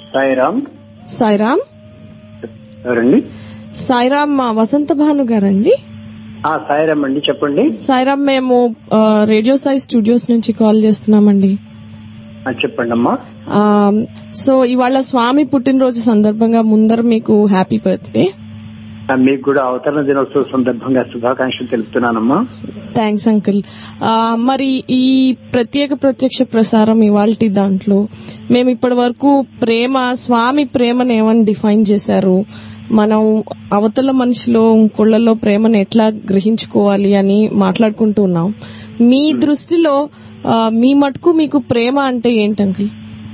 సాయిరామ్ సాయిరామ్ ఎవరండి సాయిరామ్ మా వసంత భాను గారండి ఆ సాయిరామ్ అండి చెప్పండి సాయిరామ్ మేము ఆ, రేడియో సాయి స్టూడియోస్ నుంచి కాల్ చేస్తున్నామండి ఆ, చెప్పండి అమ్మా ఆ, సో ఇవాళ స్వామి పుట్టినరోజు సందర్భంగా ముందర మీకు హ్యాపీ బర్త్డే ఆ, మీకు కూడా అవతరణ దినోత్సవ సందర్భంగా శుభాకాంక్షలు తెలుపుతున్నానమ్మా థ్యాంక్స్ అంకుల్ ఆ, మరి ఈ ప్రత్యేక ప్రత్యక్ష ప్రసారం ఇవాల్టి దాంట్లో మేము ఇప్పటి వరకు ప్రేమ స్వామి ప్రేమను ఏమని డిఫైన్ చేశారు మనం అవతల మనిషిలో ఇంకోళ్ళలో ప్రేమను ఎట్లా గ్రహించుకోవాలి అని మాట్లాడుకుంటూ ఉన్నాం మీ దృష్టిలో ఆ, మీ మటుకు మీకు ప్రేమ అంటే ఏంటి అంకుల్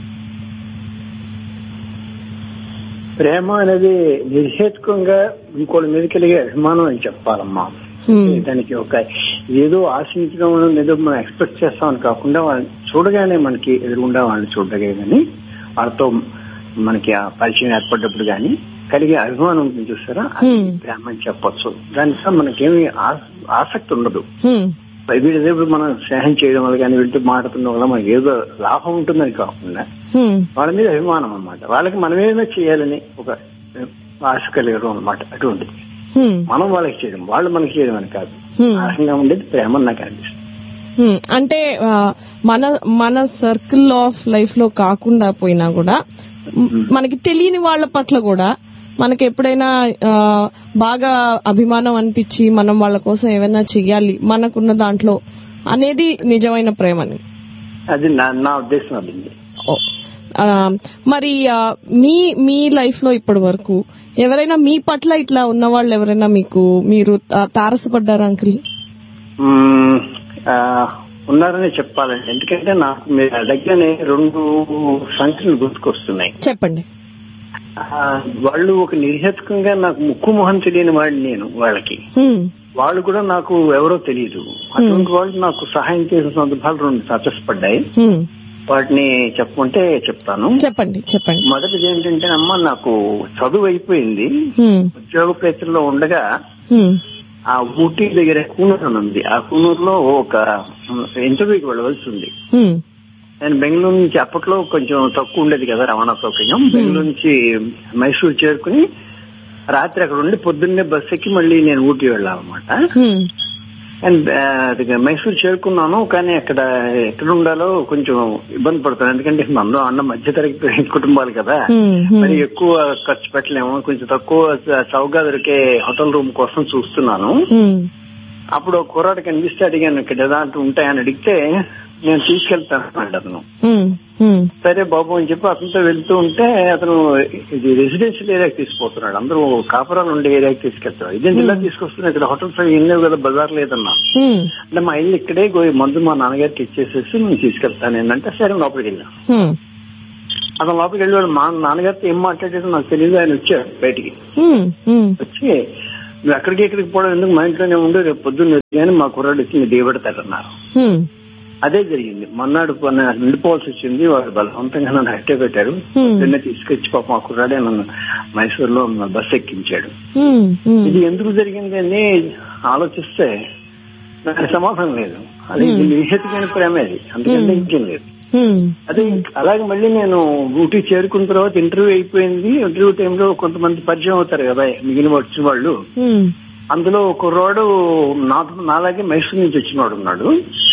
ప్రేమ అనేది నిర్హేతుకంగా ఇంకోటి మీద కలిగే అభిమానం అని చెప్పాలమ్మా Hmm. దానికి ఒక ఏదో ఆశించడం ఏదో మనం ఎక్స్పెక్ట్ చేస్తామని కాకుండా వాళ్ళని చూడగానే మనకి ఎదురుగుండా వాళ్ళని చూడగానే కానీ వాళ్ళతో మనకి ఆ పరిచయం ఏర్పడ్డప్పుడు కానీ కలిగే అభిమానం ఉంటుంది చూసారా అది Hmm. ప్రేమ అని చెప్పొచ్చు దానితో మనకేమి ఆస- ఆసక్తి ఉండదు హ్మ్, వీళ్ళేప్పుడు మనం స్నేహం చేయడం వల్ల కానీ వీళ్ళతో మాట్లాడడం వల్ల మనకి ఏదో లాభం ఉంటుందని కాకుండా హ్మ్, వాళ్ళ మీద అభిమానం అన్నమాట వాళ్ళకి మనమేమైనా చేయాలని ఒక ఆశ కలిగడం అనమాట అటువంటిది హ్మ్, మనం వాళ్ళకి చేయడం వాళ్ళు మనకి చేయడం అని కాదు హ్మ్. ఆ రకంగా ఉండేది ప్రేమ అని నాకు అనిపిస్తుంది హ్మ్. అంటే ఆ, మన మన సర్కిల్ ఆఫ్ లైఫ్ లో కాకుండా పోయినా కూడా మ్, మనకి తెలియని వాళ్ళ పట్ల కూడా మనకి ఎప్పుడైనా ఆ, బాగా అభిమానం అనిపించి మనం వాళ్ళ కోసం ఏమైనా చెయ్యాలి మనకున్న దాంట్లో అనేది నిజమైన ప్రేమని అది నా నా ఉద్దేశం అది ఓ. ఆ, మరి ఆ, మీ మీ లైఫ్ లో ఇప్పటి వరకు ఎవరైనా మీ పట్ల ఇట్లా ఉన్న వాళ్ళు ఎవరైనా మీకు మీరు తా- తారసపడ్డారా అంకుల్ మ్మ్, ఆ, ఉన్నారని చెప్పాలండి ఎందుకంటే నాకు మీరు అడగనే రెండు సంఖ్యలు గుర్తుకొస్తున్నాయి చెప్పండి ఆ, వాళ్ళు ఒక నిర్హేతుకంగా నాకు ముక్కు మొహం తెలియని వాడిని నేను వాళ్ళకి హ్మ్. వాళ్ళు కూడా నాకు ఎవరో తెలియదు అటువంటి వాళ్ళు నాకు సహాయం చేసిన సందర్భాలు రెండు సచస్పడ్డాయి హ్మ్. వాటిని చెప్పమంటే చెప్తాను చెప్పండి చెప్పండి మొదటిది ఏంటంటే అమ్మ నాకు చదువు అయిపోయింది హ్మ్. ఉద్యోగ ప్రయత్నంలో ఉండగా హ్మ్. ఆ ఊటీ దగ్గర కూనూరు అని ఉంది ఆ కూనూరులో ఒక ఇంటర్వ్యూకి వెళ్ళవలసి ఉంది హ్మ్. నేను బెంగళూరు నుంచి అప్పట్లో కొంచెం తక్కువ ఉండేది కదా రవాణా సౌకర్యం బెంగళూరు నుంచి మైసూరు చేరుకుని రాత్రి అక్కడ ఉండి పొద్దున్నే బస్ ఎక్కి మళ్ళీ నేను ఊటీ వెళ్ళాలన్నమాట హ్మ్. అండ్ ఆ, అది మైసూరు చేరుకున్నాను కానీ అక్కడ ఎక్కడ ఉండాలో కొంచెం ఇబ్బంది పడుతున్నాను ఎందుకంటే అందరూ అన్న మధ్య తరగతి కుటుంబాలు కదా హ్మ్. హ్మ్. మరి ఎక్కువ ఖర్చు పెట్టలేము కొంచెం తక్కువ చౌకగా దొరికే హోటల్ రూమ్ కోసం చూస్తున్నాను హ్మ్. అప్పుడు ఒక కుర్రాడు కనిపిస్తే అడిగాను ఇక్కడ ఎలాంటి ఉంటాయని అడిగితే నేను తీసుకెళ్తాను అన్నాడు అతను హ్మ్. హ్మ్. సరే బాబు అని చెప్పి అతనితో వెళ్తూ ఉంటే అతను ఇది రెసిడెన్షియల్ ఏరియాకి తీసుకుపోతున్నాడు అందరూ కాపురాలు ఉండే ఏరియాకి తీసుకెళ్తాడు ఇదేంటి ఇలా తీసుకొస్తున్నా ఇక్కడ హోటల్స్ అవి ఏం లేవు కదా బజార్ లేదన్నా హ్మ్. అంటే మా ఇల్లు ఇక్కడే గో- మందు మా నాన్నగారికి ఇచ్చేసేసి నేను తీసుకెళ్తాను ఏంటంటే సరే లోపలికి వెళ్ళాను హ్మ్. అతను లోపలికి వెళ్ళాడు మా నాన్నగారితో ఏం మాట్లాడాడో నాకు తెలియదు ఆయన వచ్చాడు బయటికి హ్మ్. హ్మ్. వచ్చి నువ్వు ఎక్కడికి ఎక్కడికి పోవడం ఎందుకు మా ఇంట్లోనే ఉండు రేపు పొద్దున్న కానీ మా కుర్రాడు వచ్చి నీ దిగబెడతాడన్నారు హ్మ్. అదే జరిగింది మన్నాడు కొన్న నిండిపోవాల్సి వచ్చింది వాళ్ళు బలవంతంగా నన్ను హట్టే పెట్టారు Hmm. నిన్న తీసుకొచ్చి పాప మా కుర్రాడే నన్ను మైసూరులో బస్ ఎక్కించాడు హ్మ్. హ్మ్. ఇది ఎందుకు జరిగింది అని ఆలోచిస్తే దానికి సమాధానం లేదు అది నిషేధికమైన ప్రేమ అది అందుకంటే ఇంకేం లేదు హ్మ్. అదే అలాగే మళ్ళీ నేను ఊటీ చేరుకున్న తర్వాత ఇంటర్వ్యూ అయిపోయింది ఇంటర్వ్యూ టైంలో కొంతమంది పరిచయం అవుతారు కదా మిగిలిన వచ్చిన వాళ్ళు హ్మ్. అందులో ఒక కుర్రాడు నాతో నాలాగే మైసూర్ నుంచి వచ్చినవాడు ఉన్నాడు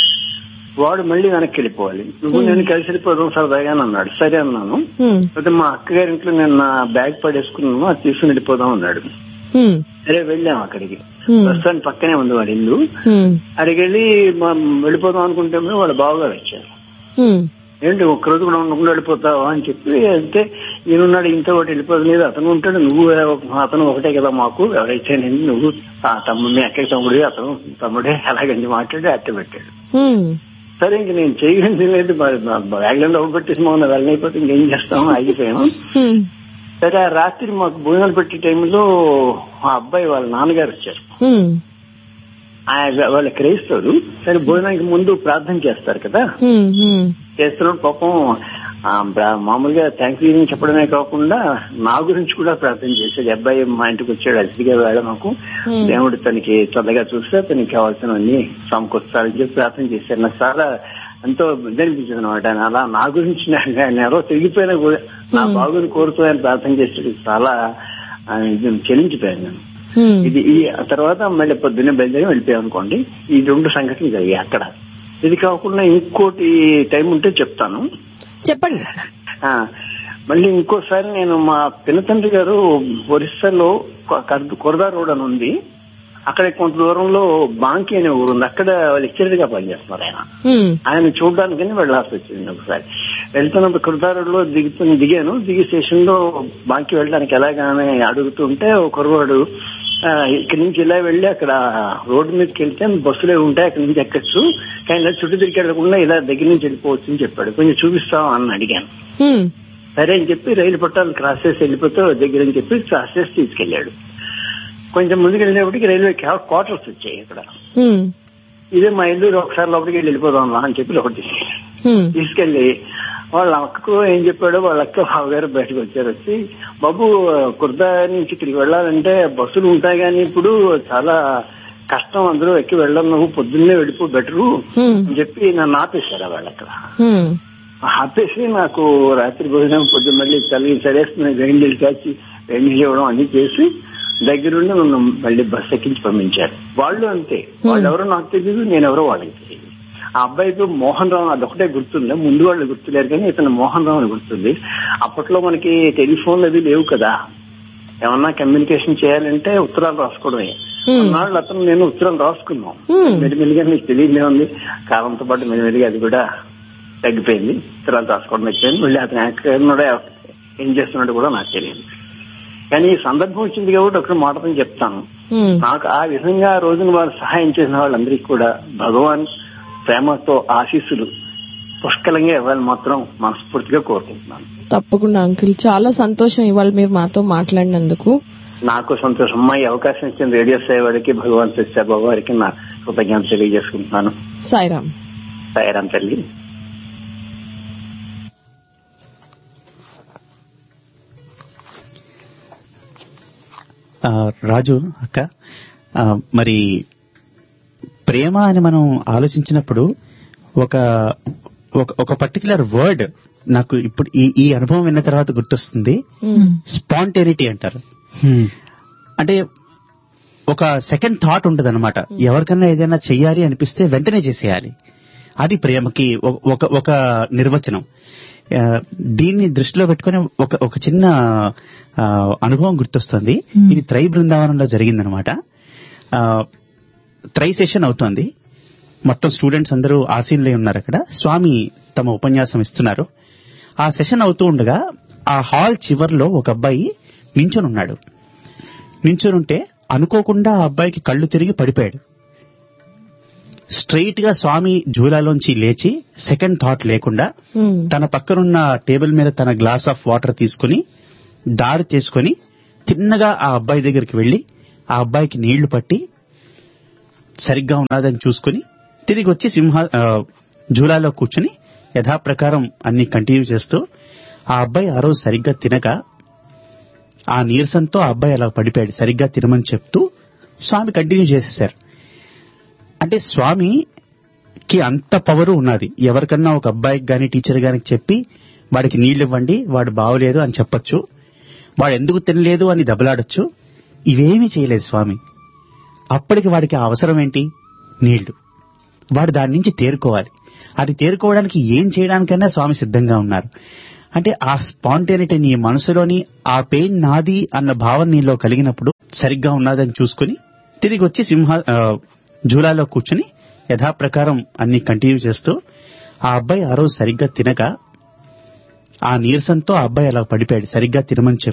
వాడు మళ్ళీ వెనక్కి వెళ్ళిపోవాలి నువ్వు నేను కలిసి వెళ్ళిపోదాం సరదాగా అని అన్నాడు సరే అన్నాను హ్మ్. అయితే మా అక్కగారి ఇంట్లో నేను నా బ్యాగ్ పడేసుకున్నాను అది తీసుకుని వెళ్ళిపోదాం అన్నాడు హ్మ్. సరే వెళ్ళాం అక్కడికి హ్మ్. బస్ స్టాండ్ పక్కనే ఉంది వాడి ఇల్లు హ్మ్. అక్కడికి వెళ్ళి మా- వెళ్ళిపోదాం అనుకుంటే వాడు బావగారు వచ్చారు హ్మ్. ఏంటి ఒక్క రోజు కూడా ఉండకుండా వెళ్ళిపోతావా అని చెప్పి అంటే ఈయనున్నాడు ఇంత ఒకటి వెళ్ళిపోదు లేదు అతను ఉంటాడు నువ్వు అతను ఒకటే కదా మాకు ఎవరైతే నేను నువ్వు ఆ తమ్ముడు మీ అక్కకి తమ్ముడే అతను తమ్ముడే అలాగని మాట్లాడి అట్ట పెట్టాడు హ్మ్. సరే ఇంక నేను చేయగలిగింది లేదు మరి బ్యాగ్లో పెట్టేసి మమ్మల్ని వెళ్ళైపోతే ఇంకేం చేస్తాము ఆగిపోయాము హ్మ్. సరే ఆ రాత్రి మాకు భోజనాలు పెట్టే టైంలో ఆ అబ్బాయి వాళ్ళ నాన్నగారు వచ్చారు హ్మ్. ఆయన వాళ్ళ క్రైస్తవుడు సరే భోజనానికి ముందు ప్రార్థన చేస్తారు కదా హ్మ్. హ్మ్. చేస్తున్నాడు పాపం ఆ, బ్రా- మామూలుగా థ్యాంక్స్ గివింగ్ చెప్పడమే కాకుండా నా గురించి కూడా ప్రార్థన చేసేది అబ్బాయి మా ఇంటికి వచ్చాడు అతిథిగా వేళ మాకు Hmm. దేవుడు తనకి చల్లగా చూస్తే తనకి కావాల్సినవన్నీ సమకూర్చాలని చెప్పి ప్రార్థన చేశారు నాకు చాలా ఎంతో ఇదనిపించింది అనమాట అలా నా గురించి నా- నేను ఎవరో తిరిగిపోయినా కూడా నా Hmm. బాగుని కోరుతూ ఆయన ప్రార్థన చేసి చాలా ఆ, ఇది చెలించిపోయాను నేను హ్మ్. ఇది ఈ ఆ తర్వాత మళ్ళీ పొద్దున్నే బయలుదేరి వెళ్ళిపోయాం అనుకోండి ఈ రెండు సంఘటనలు జరిగాయి అక్కడ ఇది కాకుండా ఇంకోటి టైం ఉంటే చెప్తాను చెప్పండి ఆ, మళ్ళీ ఇంకోసారి నేను మా పినతండ్రి గారు ఒరిస్సాలో కొరదా రోడ్ అని ఉంది అక్కడ కొంత దూరంలో బాంకి అనే ఊరు ఉంది అక్కడ లెక్చరర్ గా పనిచేస్తున్నారు ఆయన హ్మ్. ఆయన చూడడానికని వెళ్ళాల్సి వచ్చింది ఒకసారి వెళ్తున్నప్పుడు కుర్దారులో దిగుతు దిగాను దిగి స్టేషన్ లో బాంకి వెళ్ళడానికి ఎలాగానే అడుగుతుంటే ఒక కుర్రవాడు ఆ, ఇక్కడి నుంచి ఇలా వెళ్ళి అక్కడ రోడ్డు మీదకి వెళ్తే బస్సులే ఉంటాయి అక్కడి నుంచి ఎక్కచ్చు కానీ ఇలా చుట్టూ తిరిగి వెళ్ళకుండా ఇలా దగ్గర నుంచి వెళ్ళిపోవచ్చు అని చెప్పాడు కొంచెం చూపిస్తావా అని అడిగాను హ్మ్. సరే అని చెప్పి రైలు పట్టాలు క్రాస్ చేసి వెళ్ళిపోతే దగ్గర అని చెప్పి క్రాస్ చేసి తీసుకెళ్లాడు కొంచెం ముందుకు వెళ్ళేప్పటికి రైల్వే క్వార్టర్స్ వచ్చాయి ఇక్కడ హ్మ్. ఇదే మా ఇల్లు ఒకసారి లోపలికి వెళ్ళి వెళ్ళిపోదాం రా అని చెప్పి లోపలికి తీసుకెళ్ళాడు. హ్మ్. తీసుకెళ్లి వాళ్ళ అక్కకు ఏం చెప్పాడో వాళ్ళ అక్క బావగారు బయటకు వచ్చారు వచ్చి బాబు కుర్దా నుంచి ఇక్కడికి వెళ్ళాలంటే బస్సులు ఉంటాయి కానీ ఇప్పుడు చాలా కష్టం అందరూ ఎక్కి వెళ్ళడం నువ్వు పొద్దున్నే వెళ్ళిపో బెటరు హ్మ్. అని చెప్పి నన్ను ఆపేశారు వాళ్ళు అక్కడ హ్మ్. ఆపేసి నాకు రాత్రి భోజనం పొద్దున్న మళ్ళీ చలి సరేస్తుంది వేడి నీళ్ళు కాచి వేడి నీళ్ళు ఇవ్వడం అన్ని చేసి దగ్గరుండి నన్ను మళ్ళీ బస్ ఎక్కించి పంపించారు వాళ్ళు అంతే వాళ్ళు ఎవరో నాకు తెలియదు నేను ఎవరో వాళ్ళకి తెలియదు ఆ అబ్బాయితో మోహన్ రావు అదొకటే గుర్తుంది ముందు వాళ్ళు గుర్తులేరు కానీ ఇతను మోహన్ రావు అని గుర్తుంది అప్పట్లో మనకి టెలిఫోన్లు అవి లేవు కదా ఏమన్నా కమ్యూనికేషన్ చేయాలంటే ఉత్తరాలు రాసుకోవడమే Hmm. నాళ్ళు అతను నేను ఉత్తరం రాసుకున్నాం Hmm. మెల్లిమెల్లిగా మీకు తెలియదే ఉంది కాలంతో పాటు మెల్లిమెల్లిగా అది కూడా తగ్గిపోయింది ఉత్తరాలు రాసుకోవడం అయిపోయింది మళ్ళీ అతను ఎక్కడ ఉన్నాడో ఏం చేస్తున్నాడో కూడా నాకు తెలియదు కానీ ఈ సందర్భం వచ్చింది కాబట్టి ఒక మాటతో చెప్తాను హ్మ్. నాకు ఆ విధంగా ఆ రోజున వారు సహాయం చేసిన వాళ్ళందరికీ కూడా భగవాన్ ప్రేమతో ఆశీస్సులు పుష్కలంగా ఇవ్వాలని మాత్రం మనస్ఫూర్తిగా కోరుకుంటున్నాను తప్పకుండా అంకుల్ చాలా సంతోషం ఇవాళ మీరు మాతో మాట్లాడినందుకు నాకు సంతోషం అమ్మా ఈ అవకాశం ఇచ్చిన రేడియో సేవడికి భగవాన్ సత్యబాబు వారికి నా కృతజ్ఞత తెలియజేసుకుంటున్నాను సాయిరామ్ సాయిరాం తల్లి ఆ, రాజు అక్క ఆ, మరి ప్రేమ అని మనం ఆలోచించినప్పుడు ఒక ఒక- ఒక పర్టికులర్ వర్డ్ నాకు ఇప్పుడు ఈ ఈ అనుభవం విన్న తర్వాత గుర్తొస్తుంది హ్మ్. స్పాంటేనిటీ అంటారు అంటే ఒక సెకండ్ థాట్ ఉంటది అనమాట ఎవరికన్నా ఏదైనా చెయ్యాలి అనిపిస్తే వెంటనే చేసేయాలి అది ప్రేమకి ఒక- ఒక ఒక నిర్వచనం ఆ, దీన్ని దృష్టిలో పెట్టుకుని ఒక ఒక చిన్న ఆ, అనుభవం గుర్తొస్తుంది ఇది త్రై బృందావనంలో జరిగిందనమాట ఆ, త్రై సెషన్ అవుతోంది మొత్తం స్టూడెంట్స్ అందరూ ఆసీనులై ఉన్నారు అక్కడ స్వామి తమ ఉపన్యాసం ఇస్తున్నారు ఆ సెషన్ అవుతూ ఉండగా ఆ హాల్ చివర్లో ఒక అబ్బాయి నించొని ఉన్నాడు నించొని ఉంటే అనుకోకుండా ఆ అబ్బాయికి కళ్ళు తిరిగి పడిపోయాడు స్ట్రైట్ గా స్వామి జూలాలోంచి లేచి సెకండ్ థాట్ లేకుండా హ్మ్. తన పక్కనున్న టేబుల్ మీద తన గ్లాస్ ఆఫ్ వాటర్ తీసుకుని దారి తీసుకొని తిన్నగా ఆ అబ్బాయి దగ్గరికి వెళ్లి ఆ అబ్బాయికి నీళ్లు పట్టి సరిగ్గా ఉన్నదని చూసుకుని తిరిగి వచ్చి సింహ ఆ, జూలాలో కూర్చుని యథాప్రకారం అన్ని కంటిన్యూ చేస్తూ ఆ అబ్బాయి ఆ రోజు సరిగ్గా తినక ఆ నీరసంతో ఆ అబ్బాయి అలా పడిపోయాడు సరిగ్గా తినమని చెప్తూ స్వామి కంటిన్యూ చేసేశారు అంటే స్వామికి అంత పవర్ ఉన్నది ఎవరికన్నా ఒక అబ్బాయికి గాని టీచర్ గాని చెప్పి వాడికి నీళ్లు ఇవ్వండి వాడు బాగోలేదు అని చెప్పొచ్చు వాడు ఎందుకు తినలేదు అని దెబ్బలాడొచ్చు ఇవేమీ చేయలేదు స్వామి అప్పటికి వాడికి ఆ అవసరం ఏంటి నీళ్లు వాడు దాని నుంచి తేరుకోవాలి అది తేరుకోవడానికి ఏం చేయడానికైనా స్వామి సిద్ధంగా ఉన్నారు అంటే ఆ స్పాంటేనిటీ నీ మనసులోని ఆ పెయిన్ నాది అన్న భావన నీలో కలిగినప్పుడు సరిగ్గా ఉన్నదని చూసుకుని తిరిగి వచ్చి సింహ ఆ, జూలాలో కూర్చుని యథాప్రకారం అన్ని కంటిన్యూ చేస్తూ ఆ అబ్బాయి ఆ రోజు సరిగ్గా తినక ఆ నీరసంతో ఆ అబ్బాయి అలా పడిపోయాడు సరిగ్గా తినమని చెప్పి